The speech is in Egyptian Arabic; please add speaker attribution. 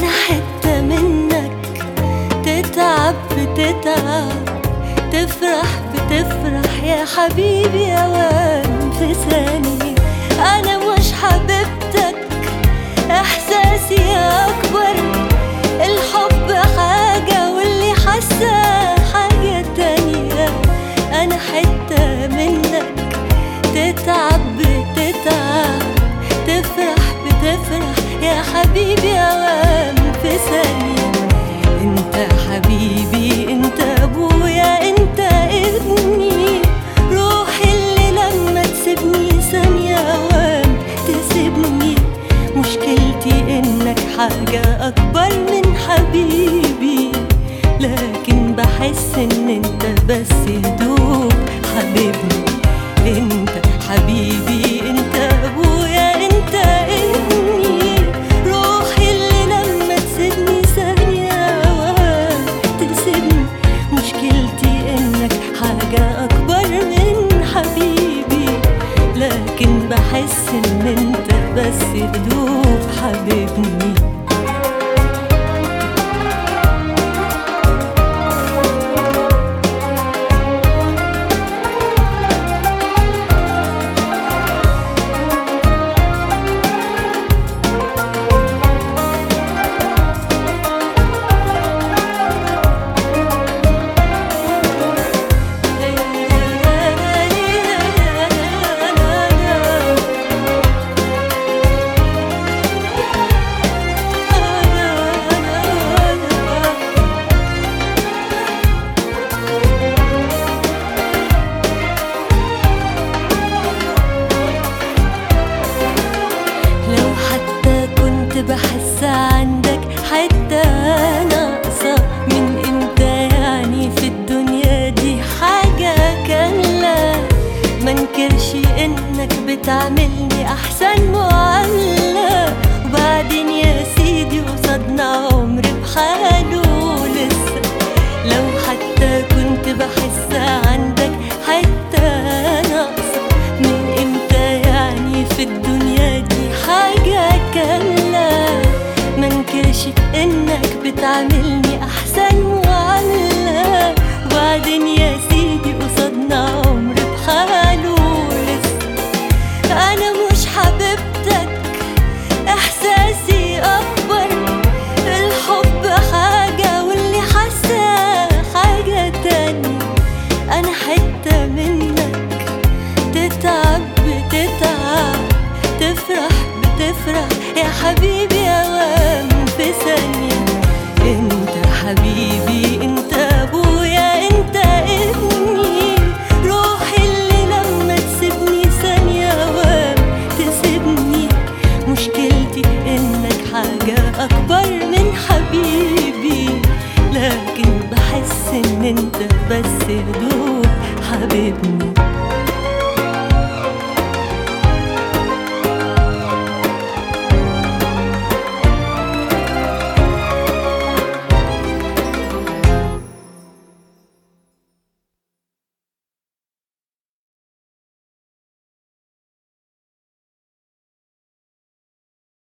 Speaker 1: أنا حتة منك تتعب بتتعب تفرح بتفرح يا حبيبي أوام في ثانية أنا مش حبيبتك إحساسي أكبر الحب حاجة واللي حاسة حاجة تانية أنا حتة منك تتعب بتتعب تفرح بتفرح يا حبيبي أوام في ثانية انت حبيبي انت ابويا انت ابني روحي اللي لما تسيبني ثانية اوام تسيبني مشكلتي انك حاجة اكبر من حبيبي لكن بحس ان انت بس هدوء حبيبني انت حبيبي انت ابويا انت ابني روحي اللي لما تسيبني ثانية وهم تسيبني مشكلتي انك حاجة اكبر من حبيبي لكن بحس ان انت بس هدوء حبيبني لو حتى كنت بحس عندك حتى ناقصة من امتى يعني في الدنيا دي حاجة كاملة منكرش انك بتعملني احسن معاملة وبعدين يا سيدي قصادنا عمر بحاله لسه لو حتى كنت بحس عندك حتى ناقصة من امتى يعني في الدنيا دي حاجة كاملة منكرش انك بتعملني احسن معاملة وبعدين يا سيدي قصادنا عمر بحاله لسه انا مش حبيبتك احساسي اكبر الحب حاجة واللي حاسة حاجة تانية انا حتة منك تتعب بتتعب تفرح بتفرح يا حبيبي اوام في ثانية انت حبيبي انت ابويا انت ابني روحي اللي لما تسيبني ثانية اوام تسيبني مشكلتي انك حاجة اكبر من حبيبي لكن بحس ان انت بس هدوء حبيبني